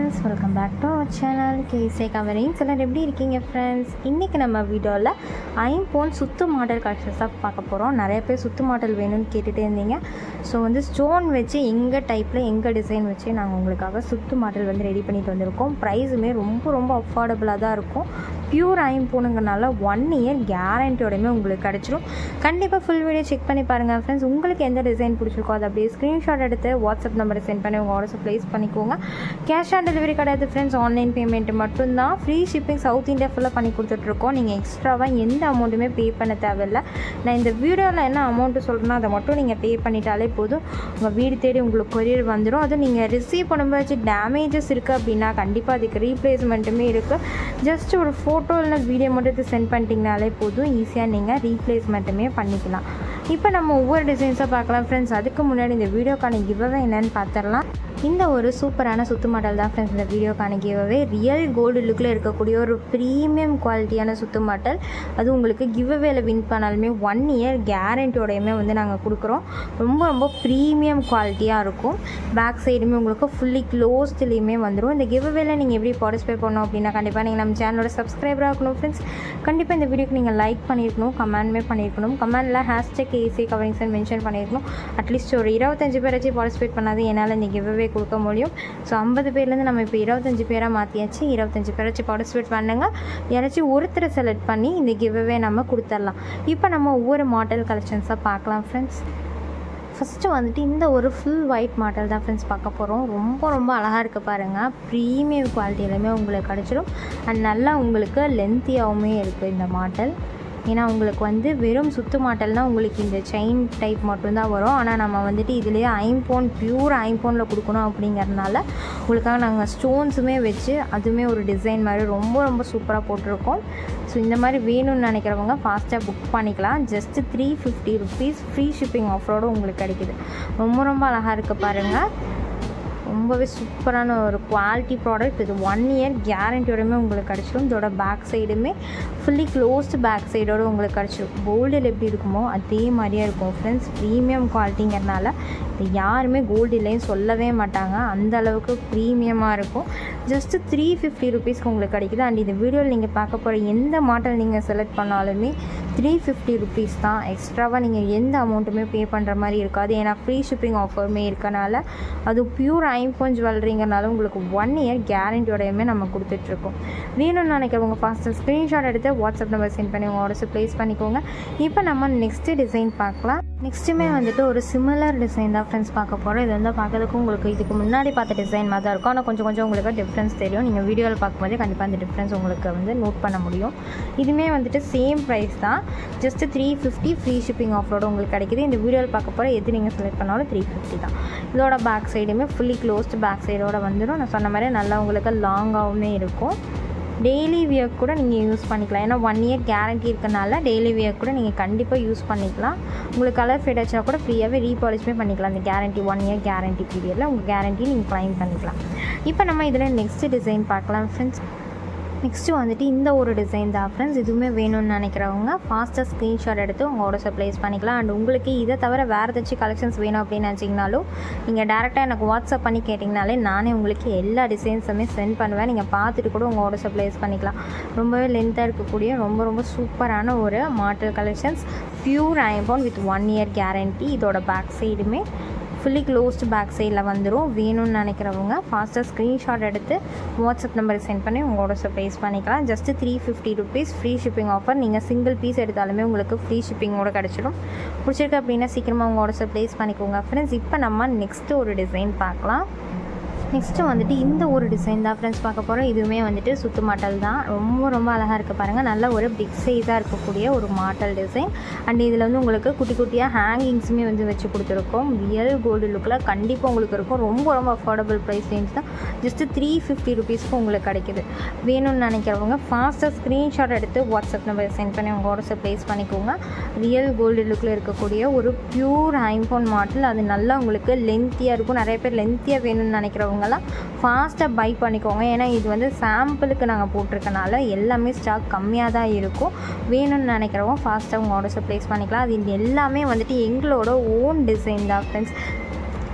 friends welcome back to our channel கேசே covering சிலர் எப்படி இருக்கீங்க ஃப்ரெண்ட்ஸ் இன்றைக்கி நம்ம வீடியோவில் ஐம்போன் சுத்து மாடல் கலெக்ஷன்ஸ் தான் பார்க்க போகிறோம் நிறைய பேர் சுத்து மாடல் வேணும்னு கேட்டுகிட்டே இருந்தீங்க ஸோ வந்து ஸ்டோன் வச்சு எங்கள் டைப்பில் எங்கள் டிசைன் வச்சு நாங்கள் உங்களுக்காக சுத்து மாடல் வந்து ரெடி பண்ணிட்டு வந்திருக்கோம் ப்ரைஸுமே ரொம்ப ரொம்ப அஃபோர்டபுளாக தான் இருக்கும் பியூர் ஐம்போனுங்கிறனால ஒன் இயர் கேரண்டியோடையுமே உங்களுக்கு கிடச்சிரும் கண்டிப்பாக ஃபுல் வீடியோ செக் பண்ணி பாருங்கள் ஃப்ரெண்ட்ஸ் உங்களுக்கு எந்த டிசைன் பிடிச்சிருக்கோ அதை அப்படியே ஸ்க்ரீன்ஷாட் எடுத்து வாட்ஸ்அப் நம்பரை சென்ட் பண்ணி உங்கள் ஆர்டர்ஸை ப்ளேஸ் பண்ணிக்கோங்க கேஷ் ஆன் டெலிவரி கிடையாது ஃப்ரெண்ட்ஸ் ஆன்லைன் பேமெண்ட் மட்டும்தான் ஃப்ரீ ஷிப்பிங் சவுத் இந்தியா ஃபுல்லாக பண்ணி கொடுத்துட்ருக்கோம் நீங்கள் எக்ஸ்ட்ராவாக எந்த அமௌண்ட்டுமே பே பண்ண தேவையில்லை நான் இந்த வீடியோவில் என்ன அமௌண்ட்டு சொல்கிறேன்னா அதை மட்டும் நீங்கள் பே பண்ணிட்டாலே போதும் உங்கள் வீடு தேடி உங்களுக்கு கொரியர் வந்துடும் அதுவும் நீங்கள் ரிசீவ் பண்ணும்போது டேமேஜஸ் இருக்குது அப்படின்னா கண்டிப்பாக அதுக்கு ரீப்ளேஸ்மெண்ட்டுமே இருக்குது ஜஸ்ட் ஒரு ஃபோட்டோ இல்லை வீடியோ மட்டும் எடுத்து சென்ட் பண்ணிட்டீங்கனாலே போதும் ஈஸியாக நீங்கள் ரீப்ளேஸ்மெண்ட்டுமே பண்ணிக்கலாம் இப்போ நம்ம ஒவ்வொரு டிசைன்ஸாக பார்க்கலாம் ஃப்ரெண்ட்ஸ் அதுக்கு முன்னாடி இந்த வீடியோக்கான கிவ்வே என்னன்னு பார்த்துடலாம் இந்த ஒரு சூப்பரான சுத்து மாடல் தான் ஃப்ரெண்ட்ஸ் இந்த வீடியோக்கான கிவ்வே ரியல் கோல்டு லுக்கில் இருக்கக்கூடிய ஒரு ப்ரீமியம் குவாலிட்டியான சுத்து மாடல் அது உங்களுக்கு கிவ்வேல வின் பண்ணாலுமே ஒன் இயர் கேரண்டியோடையுமே வந்து நாங்கள் கொடுக்குறோம் ரொம்ப ரொம்ப ப்ரீமியம் குவாலிட்டியாக இருக்கும் பேக் சைடுமே உங்களுக்கு ஃபுல்லி க்ளோஸ்ட்லேயுமே வந்துடும் இந்த கிவ்வேல நீங்கள் எப்படி பார்ட்டிசிபேட் பண்ணணும் அப்படின்னா கண்டிப்பாக நீங்கள் நம்ம சேனலோட சப்ஸ்கிரைபராக இருக்கணும் ஃப்ரெண்ட்ஸ் கண்டிப்பாக இந்த வீடியோக்கு நீங்கள் லைக் பண்ணியிருக்கணும் கமெண்ட்மே பண்ணியிருக்கணும் கமெண்டில் ஹேஷ்டேக் ஏசி கவரிங்ஸ் மென்ஷன் பண்ணியிருக்கணும் அட்லீஸ்ட் ஒரு இருபத்தஞ்சு பேராச்சும் பார்ட்டிசிபேட் பண்ணாது என்னால் இந்த கிவ்வே கொடுக்க முடியும் ஸோ ஐம்பது பேர்லேருந்து நம்ம இப்போ இருபத்தஞ்சு பேராக மாற்றியாச்சு இருபத்தஞ்சு பேராச்சும் பார்ட்டிசிபேட் பண்ணுங்க யாராச்சும் ஒருத்தரை செலக்ட் பண்ணி இந்த கிவ்வே நம்ம கொடுத்துடலாம் இப்போ நம்ம ஒவ்வொரு மாடல் கலெக்ஷன்ஸாக பார்க்கலாம் ஃப்ரெண்ட்ஸ் ஃபஸ்ட்டு வந்துட்டு இந்த ஒரு ஃபுல் ஒயிட் மாடல் தான் ஃப்ரெண்ட்ஸ் பார்க்க போகிறோம் ரொம்ப ரொம்ப அழகாக இருக்க பாருங்கள் ப்ரீமியம் குவாலிட்டியிலுமே உங்களுக்கு கிடச்சிடும் அண்ட் நல்லா உங்களுக்கு லென்த்தியாகவுமே இருக்குது இந்த மாடல் ஏன்னா உங்களுக்கு வந்து வெறும் சுத்து மாட்டல்னால் உங்களுக்கு இந்த செயின் டைப் மட்டும்தான் வரும் ஆனால் நம்ம வந்துட்டு இதுலேயே ஐம்போன் பியூர் ஐம்போனில் கொடுக்கணும் அப்படிங்கிறதுனால உங்களுக்காக நாங்கள் ஸ்டோன்ஸுமே வச்சு அதுவுமே ஒரு டிசைன் மாதிரி ரொம்ப ரொம்ப சூப்பராக போட்டிருக்கோம் ஸோ இந்த மாதிரி வேணும்னு நினைக்கிறவங்க ஃபாஸ்ட்டாக புக் பண்ணிக்கலாம் just three fifty rupees free shipping ஆஃபரோடு உங்களுக்கு கிடைக்கிது ரொம்ப ரொம்ப அழகாக இருக்குது பாருங்கள் ரொம்பவே சூப்பரான ஒரு குவாலிட்டி ப்ராடக்ட் இது ஒன் இயர் கேரண்டியோடையுமே உங்களுக்கு கிடச்சிடும் இதோட பேக் சைடுமே ஃபுல்லி க்ளோஸ்டு பேக் சைடோடு உங்களுக்கு கிடச்சிடும் கோல்டில் எப்படி இருக்குமோ அதே மாதிரியே இருக்கும் ஃப்ரெண்ட்ஸ் ப்ரீமியம் குவாலிட்டிங்கிறனால இது யாருமே கோல்டு இல்லைன்னு சொல்லவே மாட்டாங்க அந்த அளவுக்கு ப்ரீமியமாக இருக்கும் ஜஸ்ட்டு த்ரீ ஃபிஃப்டி ருபீஸ்க்கு உங்களுக்கு கிடைக்குது அண்ட் இந்த வீடியோவில் நீங்கள் பார்க்க போகிற எந்த மாடல் நீங்கள் செலக்ட் பண்ணாலுமே த்ரீ ஃபிஃப்டி ருபீஸ் தான் எக்ஸ்ட்ராவாக நீங்கள் எந்த அமௌண்ட்டுமே பே பண்ணுற மாதிரி இருக்காது ஏன்னா ஃப்ரீ ஷிப்பிங் ஆஃபருமே இருக்கனால அது பியூர் ஐம்போன் ஜுவல்லரிங்கிறனால உங்களுக்கு ஒன் இயர் கேரண்டியோடையுமே நம்ம கொடுத்துட்ருக்கோம் வேணும்னு நினைக்கிறவங்க ஃபாஸ்ட்டாக ஸ்க்ரீன்ஷாட் எடுத்து வாட்ஸ்அப் நம்பர் சென்ட் பண்ணி உங்கள் ஆர்டர்ஸ் ப்ளேஸ் பண்ணிக்கோங்க இப்போ நம்ம நெக்ஸ்ட்டு டிசைன் பார்க்கலாம் நெக்ஸ்ட்டுமே வந்துட்டு ஒரு சிமிலர் டிசைன் தான் ஃப்ரெண்ட்ஸ் பார்க்க போகிறோம் இது வந்து பார்க்கறதுக்கு உங்களுக்கு இதுக்கு முன்னாடி பார்த்த டிசைன் மாதிரி தான் இருக்கும் ஆனால் கொஞ்சம் கொஞ்சம் உங்களுக்கு டிஃப்ரென்ஸ் தெரியும் நீங்கள் வீடியோவில் பார்க்கும்போது கண்டிப்பாக அந்த டிஃப்ரென்ஸ் உங்களுக்கு வந்து நோட் பண்ண முடியும் இதுவுமே வந்துட்டு சேம் ப்ரைஸ் தான் just three fifty free shipping ஆஃபரோட உங்களுக்கு கிடைக்குது இந்த வீடியோவில் பார்க்க போகிற எது நீங்கள் செலக்ட் பண்ணாலும் த்ரீ ஃபிஃப்டி தான் இதோட பேக் சைடுமே ஃபுல்லி க்ளோஸ்டு பேக் சைடோட வந்துடும் நான் சொன்ன மாதிரி நல்லா உங்களுக்கு லாங்காகவுமே இருக்கும் டெய்லி வியர் கூட நீங்கள் யூஸ் பண்ணிக்கலாம் ஏன்னா ஒன் இயர் கேரண்டி இருக்கனால டெய்லி வியர் கூட நீங்கள் கண்டிப்பாக யூஸ் பண்ணிக்கலாம் உங்களுக்கு கலர் ஃபேட் ஆச்சுன்னா கூட ஃப்ரீயாகவே ரீபாலிஷ்மே பண்ணிக்கலாம் அந்த கேரண்டி ஒன் இயர் கேரண்டி பீரியடில் உங்கள் கேரண்டி நீங்கள் க்ளைம் பண்ணிக்கலாம் இப்போ நம்ம இதில் நெக்ஸ்ட் டிசைன் பார்க்கலாம் ஃப்ரெண்ட்ஸ் நெக்ஸ்ட்டு வந்துட்டு இந்த ஒரு டிசைன் தான் ஃப்ரெண்ட்ஸ் இதுவுமே வேணும்னு நினைக்கிறவங்க ஃபாஸ்ட்டாக ஸ்க்ரீன்ஷாட் எடுத்து உங்கள் ஆர்டர்ஸை ப்ளேஸ் பண்ணிக்கலாம் அண்ட் உங்களுக்கு இதை தவிர வேறு ஏதாச்சும் கலெக்ஷன்ஸ் வேணும் அப்படின்னு நினச்சிங்கனாலும் நீங்கள் டேரெக்டாக எனக்கு வாட்ஸ்அப் பண்ணி கேட்டிங்கனாலே நானே உங்களுக்கு எல்லா டிசைன்ஸுமே சென்ட் பண்ணுவேன் நீங்கள் பார்த்துட்டு கூட உங்கள் ஆர்டர்ஸை ப்ளேஸ் பண்ணிக்கலாம் ரொம்பவே லென்த்தாக இருக்கக்கூடிய ரொம்ப ரொம்ப சூப்பரான ஒரு மாடல் கலெக்ஷன்ஸ் பியூர் ஐம்போன் வித் ஒன் இயர் கேரண்டி இதோட பேக் சைடுமே ஃபுல்லி க்ளோஸ்டு பேக் சைடில் வந்துடும் வேணும்னு நினைக்கிறவங்க ஃபாஸ்ட்டாக ஸ்க்ரீன்ஷாட் எடுத்து வாட்ஸ்அப் நம்பருக்கு சென்ட் பண்ணி உங்கள் ஆர்டர்ஸை ப்ளேஸ் பண்ணிக்கலாம் just three fifty rupees free shipping offer நீங்கள் சிங்கிள் பீஸ் எடுத்தாலுமே உங்களுக்கு ஃப்ரீ ஷிப்பிங்கோட கிடச்சிடும் பிடிச்சிருக்கு அப்படின்னா சீக்கிரமாக உங்கள் ஆர்டர்ஸை ப்ளேஸ் பண்ணிக்கோங்க ஃப்ரெண்ட்ஸ் இப்போ நம்ம நெக்ஸ்ட்டு ஒரு டிசைன் பார்க்கலாம் நெக்ஸ்ட்டு வந்துட்டு இந்த ஒரு டிசைன் தான் ஃப்ரெண்ட்ஸ் பார்க்க போகிறோம் இதுவுமே வந்துட்டு சுத்து மாட்டல் தான் ரொம்ப ரொம்ப அழகாக இருக்குது பாருங்கள் நல்ல ஒரு பிக் சைஸாக இருக்கக்கூடிய ஒரு மாட்டல் டிசைன் அண்ட் இதில் வந்து உங்களுக்கு குட்டி குட்டியாக ஹேங்கிங்ஸுமே வந்து வச்சு கொடுத்துருக்கோம் ரியல் கோல்டு லுக்கில் கண்டிப்பாக உங்களுக்கு இருக்கும் ரொம்ப ரொம்ப அஃபோர்டபுள் ப்ரைஸ் ரேஞ்ச் தான் ஜஸ்ட்டு த்ரீ ஃபிஃப்டி ருபீஸ்க்கு உங்களுக்கு கிடைக்குது வேணும்னு நினைக்கிறவங்க ஃபாஸ்ட்டாக ஸ்க்ரீன்ஷாட் எடுத்து வாட்ஸ்அப் நம்பர் சென்ட் பண்ணி உங்கள் ஆர்டர்ஸை ப்ளேஸ் பண்ணிக்கோங்க ரியல் கோல்டு லுக்கில் இருக்கக்கூடிய ஒரு பியூர் ஐம்போன் மாடல் அது நல்லா உங்களுக்கு லென்த்தியாக இருக்கும் நிறைய பேர் லென்த்தியாக வேணும்னு நினைக்கிறவங்க அவங்கெல்லாம் ஃபாஸ்ட்டாக பை பண்ணிக்கோங்க ஏன்னா இது வந்து சாம்பிளுக்கு நாங்கள் போட்டிருக்கனால எல்லாமே ஸ்டாக் கம்மியாக தான் இருக்கும் வேணும்னு நினைக்கிறவங்க ஃபாஸ்ட்டாக உங்கள் ஆர்டர்ஸை ப்ளேஸ் பண்ணிக்கலாம் அது இது எல்லாமே வந்துட்டு எங்களோட ஓன் டிசைன் தான் ஃப்ரெண்ட்ஸ்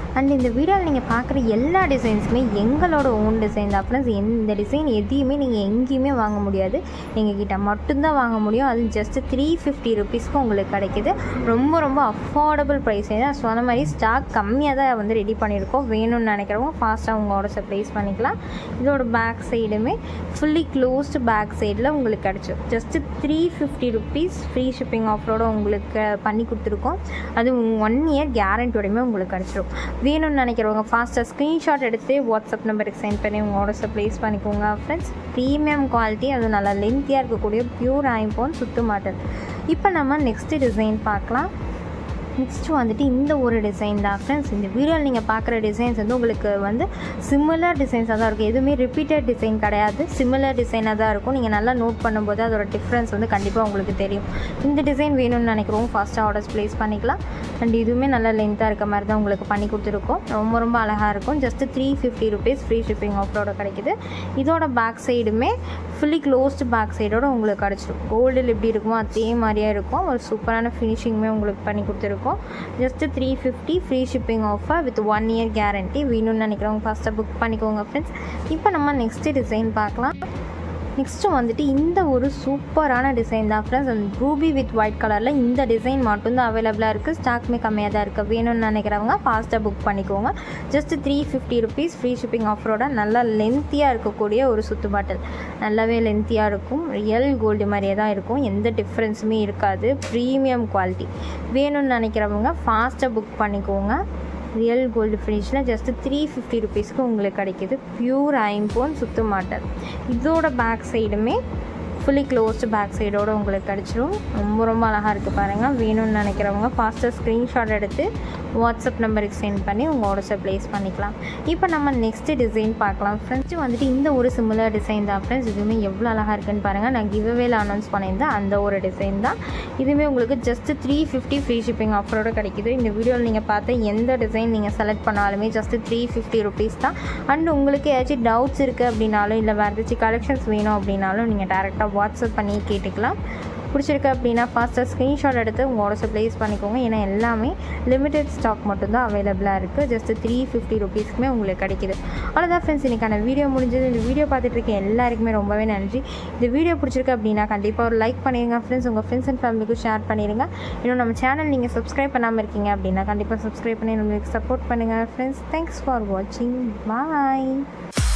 அண்ட் இந்த வீடியோவில் நீங்கள் பார்க்குற எல்லா டிசைன்ஸுமே எங்களோட ஓன் டிசைன் தான் ஃப்ரெண்ட்ஸ் இந்த டிசைன் எதையுமே நீங்கள் எங்கேயுமே வாங்க முடியாது எங்ககிட்ட மட்டும்தான் வாங்க முடியும் அது ஜஸ்ட் த்ரீ ஃபிஃப்டி ருபீஸ்க்கு உங்களுக்கு கிடைக்கிது ரொம்ப ரொம்ப அஃபோர்டபுள் ப்ரைஸ் தான் சொன்ன மாதிரி ஸ்டாக் கம்மியாக தான் வந்து ரெடி பண்ணியிருக்கோம் வேணும்னு நினைக்கிறவங்க ஃபாஸ்ட்டாக உங்களோட ப்ளேஸ் பண்ணிக்கலாம் இதோட பேக் சைடுமே ஃபுல்லி க்ளோஸ்டு பேக் சைடில் உங்களுக்கு கிடச்சிடும் just three fifty rupees free shipping ஆஃபரோட உங்களுக்கு பண்ணி கொடுத்துருக்கோம் அது ஒன் இயர் கேரண்டியோடையுமே உங்களுக்கு கிடச்சிரும் வேணும்னு நினைக்கிறவங்க ஃபாஸ்ட்டாக ஸ்க்ரீன்ஷாட் எடுத்து வாட்ஸ்அப் நம்பருக்கு சென்ட் பண்ணி உங்கள் ஆர்டர்ஸை ப்ளேஸ் பண்ணிக்கோங்க ஃப்ரெண்ட்ஸ் ப்ரீமியம் குவாலிட்டி அதுவும் நல்லா லென்த்தியாக இருக்கக்கூடிய பியூர் ஐம்போன் சுத்து மாட்டல் இப்போ நம்ம நெக்ஸ்ட்டு டிசைன் பார்க்கலாம் நெக்ஸ்ட்டு வந்துட்டு இந்த ஒரு டிசைன் தான் ஃப்ரெண்ட்ஸ் இந்த வீடியோவில் நீங்கள் பார்க்குற டிசைன்ஸ் வந்து உங்களுக்கு வந்து சிமிலர் டிசைன்ஸாக தான் இருக்கும் எதுவுமே ரிப்பீட்டட் டிசைன் கிடையாது சிமிலர் டிசைனாக தான் இருக்கும் நீங்கள் நல்லா நோட் பண்ணும்போது அதோட டிஃப்ரென்ஸ் வந்து கண்டிப்பாக உங்களுக்கு தெரியும் இந்த டிசைன் வேணும்னு நினைக்கிறோம் ஃபாஸ்ட்டாக ஆர்டர்ஸ் ப்ளேஸ் பண்ணிக்கலாம் அண்ட் இதுவுமே நல்லா லென்த்தாக இருக்க மாதிரி தான் உங்களுக்கு பண்ணி கொடுத்துருக்கோம் ரொம்ப ரொம்ப அழகாக இருக்கும் just three fifty rupees free shipping ஆஃபரோட கிடைக்குது இதோட பேக் சைடுமே ஃபுல்லி க்ளோஸ்டு பேக் சைடோட உங்களுக்கு கிடச்சிடும் கோல்டில் எப்படி இருக்குமோ அதே மாதிரியே இருக்கும் ஒரு சூப்பரான ஃபினிஷிங்குமே உங்களுக்கு பண்ணி கொடுத்துருக்கோம் just three fifty free shipping offer with one year guarantee வேணும்னு நினைக்கிறவங்க ஃபஸ்ட்டாக புக் பண்ணிக்கோங்க ஃப்ரெண்ட்ஸ் இப்போ நம்ம நெக்ஸ்ட்டு டிசைன் பார்க்கலாம் நெக்ஸ்ட்டு வந்துட்டு இந்த ஒரு சூப்பரான டிசைன் தான் ஃப்ரெண்ட்ஸ் அந்த ரூபி வித் ஒயிட் கலரில் இந்த டிசைன் மட்டும்தான் அவைலபிளாக இருக்குது ஸ்டாக்மே கம்மியாக தான் இருக்குது வேணும்னு நினைக்கிறவங்க ஃபாஸ்ட்டாக புக் பண்ணிக்கோங்க just three fifty rupees free shipping ஆஃபரோட நல்லா லென்த்தியாக இருக்கக்கூடிய ஒரு சுத்து பாட்டில் நல்லாவே லென்த்தியாக இருக்கும் ரியல் கோல்டு மாதிரியே தான் இருக்கும் எந்த டிஃப்ரென்ஸுமே இருக்காது ப்ரீமியம் குவாலிட்டி வேணும்னு நினைக்கிறவங்க ஃபாஸ்ட்டாக புக் பண்ணிக்கோங்க ரியல் கோல்டு ஃபினிஷில் ஜஸ்ட்டு த்ரீ ஃபிஃப்டி ருபீஸ்க்கு உங்களுக்கு கிடைக்கிது ப்யூர் ஐம்போன் சுத்து மாட்டல் இதோட பேக் சைடுமே ஃபுல்லி க்ளோஸ்டு பேக் சைடோடு உங்களுக்கு கிடச்சிரும் ரொம்ப ரொம்ப அழகாக இருக்குது பாருங்கள் வேணும்னு நினைக்கிறவங்க ஃபாஸ்ட்டாக ஸ்க்ரீன்ஷாட் எடுத்து வாட்ஸ்அப் நம்பருக்கு சென்ட் பண்ணி உங்கள் ஆர்டர்ஸை ப்ளேஸ் பண்ணிக்கலாம் இப்போ நம்ம நெக்ஸ்ட்டு டிசைன் பார்க்கலாம் ஃப்ரெண்ட்ஸு வந்துட்டு இந்த ஒரு சிமிலர் டிசைன் தான் ஃப்ரெண்ட்ஸ் இதுவுமே எவ்வளோ அழகாக இருக்குன்னு பாருங்கள் நான் கிவ்அவேல அனௌன்ஸ் பண்ணியிருந்தேன் அந்த ஒரு டிசைன் தான் இதுவுமே உங்களுக்கு just three fifty free shipping ஆஃபரோட கிடைக்குது இந்த வீடியோவில் நீங்கள் பார்த்த எந்த டிசைன் நீங்கள் செலக்ட் பண்ணாலுமே ஜஸ்ட்டு த்ரீ ஃபிஃப்டி ருபீஸ் தான் அண்ட் உங்களுக்கு ஏதாச்சும் டவுட்ஸ் இருக்குது அப்படின்னாலும் இல்லை வேறு ஏதாச்சும் கலெக்ஷன்ஸ் வேணும் அப்படின்னாலும் நீங்கள் டேரெக்டாக வாட்ஸ்அப் பண்ணி கேட்டுக்கலாம் பிடிச்சிருக்கு அப்படின்னா ஃபாஸ்ட்டாக ஸ்க்ரீன்ஷாட் எடுத்து உங்கள் ஆர்டர்ஸை ப்ளேஸ் பண்ணிக்கோங்க ஏன்னா எல்லாமே லிமிடெட் ஸ்டாக் மட்டும்தான் அவைலபிளாக இருக்குது ஜஸ்ட் த்ரீ ஃபிஃப்டி ருபீஸ்க்குமே உங்களுக்கு கிடைக்கிது அவ்வளோதான் ஃப்ரெண்ட்ஸ் இன்றைக்கான வீடியோ முடிஞ்சது இந்த வீடியோ பார்த்துட்டு இருக்க எல்லாருக்குமே ரொம்பவே நன்றி இந்த வீடியோ பிடிச்சிருக்கு அப்படின்னா கண்டிப்பாக ஒரு லைக் பண்ணிடுங்க ஃப்ரெண்ட்ஸ் உங்கள் ஃப்ரெண்ட்ஸ் அண்ட் ஃபேமிலிக்கும் ஷேர் பண்ணிடுங்க இன்னும் நம்ம சேனல் நீங்கள் சப்ஸ்கிரைப் பண்ணாமல் இருக்கீங்க அப்படின்னா கண்டிப்பாக சப்ஸ்கிரைப் பண்ணி நம்மளுக்கு சப்போர்ட் பண்ணுங்கள் ஃப்ரெண்ட்ஸ் தேங்க்ஸ் ஃபார் வாட்சிங் பாய்